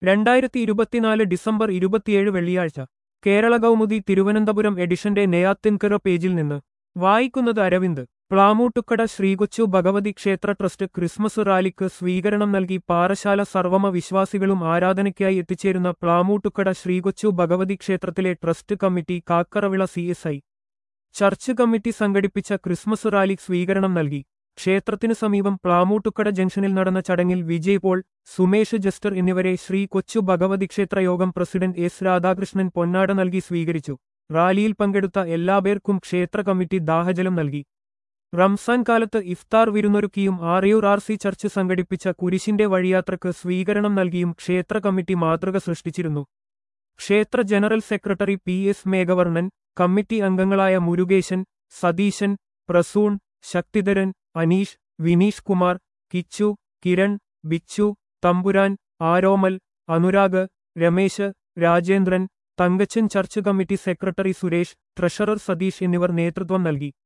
രണ്ടായിരത്തി ഇരുപത്തിനാല് ഡിസംബർ ഇരുപത്തിയേഴ് വെള്ളിയാഴ്ച കേരള കൗമുദി തിരുവനന്തപുരം എഡിഷന്റെ നെയ്യാത്തിൻകര പേജിൽ നിന്ന് വായിക്കുന്നത് അരവിന്ദ് പ്ലാമൂട്ടുക്കട ശ്രീകൊച്ചു ഭഗവതി ക്ഷേത്ര ട്രസ്റ്റ് ക്രിസ്മസ് റാലിക്ക് സ്വീകരണം നൽകി പാറശാല സർവമ വിശ്വാസികളും ആരാധനയ്ക്കായി എത്തിച്ചേരുന്ന പ്ലാമൂട്ടുക്കട ശ്രീകൊച്ചു ഭഗവതി ക്ഷേത്രത്തിലെ trust committee Kakkaravila C S I church committee സംഘടിപ്പിച്ച ക്രിസ്മസ് റാലി സ്വീകരണം നൽകി ക്ഷേത്രത്തിനു സമീപം പ്ലാമൂട്ടുക്കട ജംഗ്ഷനിൽ നടന്ന ചടങ്ങിൽ വിജയ് പോൾ സുമേഷ് ജസ്റ്റർ എന്നിവരെ ശ്രീ കൊച്ചു ഭഗവതി ക്ഷേത്ര യോഗം പ്രസിഡന്റ് എസ് രാധാകൃഷ്ണൻ പൊന്നാട നൽകി സ്വീകരിച്ചു റാലിയിൽ പങ്കെടുത്ത എല്ലാപേർക്കും ക്ഷേത്ര കമ്മിറ്റി ദാഹജലം നൽകി റംസാൻ കാലത്ത് ഇഫ്താർ വിരുന്നൊരുക്കിയും ആറിയൂർ ആർ സി ചർച്ച് സംഘടിപ്പിച്ച കുരിശിന്റെ വഴിയാത്രക്ക് സ്വീകരണം നൽകിയും ക്ഷേത്ര കമ്മിറ്റി മാതൃക സൃഷ്ടിച്ചിരുന്നു ക്ഷേത്ര general secretary P S Meghavarnan committee അംഗങ്ങളായ Murukesan Satheesan Prasoon Sakthidharan Aneesh Vineesh Kumar Kichu Kiran Bichu Thampuran Aromal Anurag Ramesh Rajendran Thankachan church committee secretary Suresh treasurer Satheesh എന്നിവർ നേതൃത്വം നൽകി